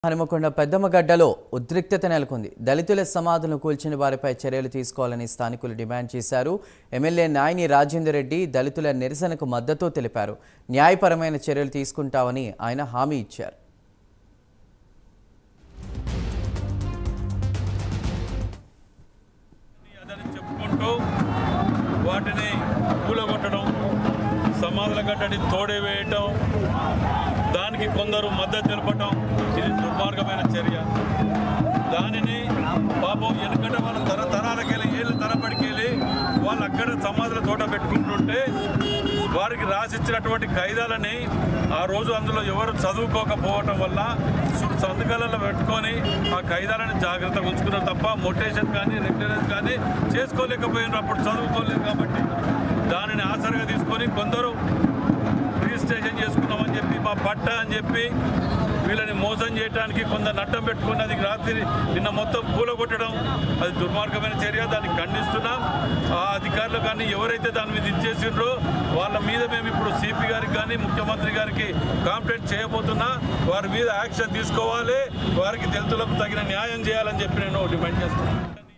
హనుమకొండ పెద్దమ్మగడ్డలో ఉద్రిక్తత నెలకొంది దళితుల సమాధులను కూల్చిన వారిపై చర్యలు తీసుకోవాలని స్థానికులు డిమాండ్ చేశారు ఎమ్మెల్యే నాయని రాజేందర్ రెడ్డి దళితుల నిరసనకు మద్దతు తెలిపారు న్యాయపరమైన చర్యలు తీసుకుంటామని ఆయన హామీ ఇచ్చారు అదని చెప్పుకుంటూ వాటిని కూలగొట్టడం సమాధుల గడ్డని తోడే వేయటం దానికి కొందరు మద్దతు తెలపటం ఇది దుర్మార్గమైన చర్య దానిని పాపం వెనుకట వాళ్ళ తరతరాలకెళ్ళి ఏళ్ళ తరబడికెళ్ళి వాళ్ళు అక్కడ సమాధుల తోట పెట్టుకుంటుంటే వారికి రాసిచ్చినటువంటి ఖైదాలని ఆ రోజు అందులో ఎవరు చదువుకోకపోవటం వల్ల సు- సంతకాలలో పెట్టుకొని ఆ ఖైదాలను జాగ్రత్తగా ఉంచుకున్నారు తప్ప మొటేషన్ కానీ రెగ్యులరైజ్ కానీ చేసుకోలేకపోయినారు అప్పుడు చదువుకోలేదు కాబట్టి దానిని ఆసరగా తీసుకొని కొందరు రిజిస్ట్రేషన్ చేసుకున్నామని చెప్పి మా పట్ట అని చెప్పి వీళ్ళని మోసం చేయడానికి కొందరు నట్టం పెట్టుకుని అది రాత్రి నిన్న మొత్తం కూలగొట్టడం అది దుర్మార్గమైన చర్య దాన్ని ఖండిస్తున్నాం ఆ అధికారులు కానీ ఎవరైతే దాని మీద ఇచ్చేసిండ్రో వాళ్ళ మీద మేము ఇప్పుడు సిపి గారికి కానీ ముఖ్యమంత్రి గారికి కాంప్లైంట్ చేయబోతున్నా వారి మీద యాక్షన్ తీసుకోవాలి వారికి దళితులకు తగిన న్యాయం చేయాలని చెప్పి నేను డిమాండ్ చేస్తున్నాను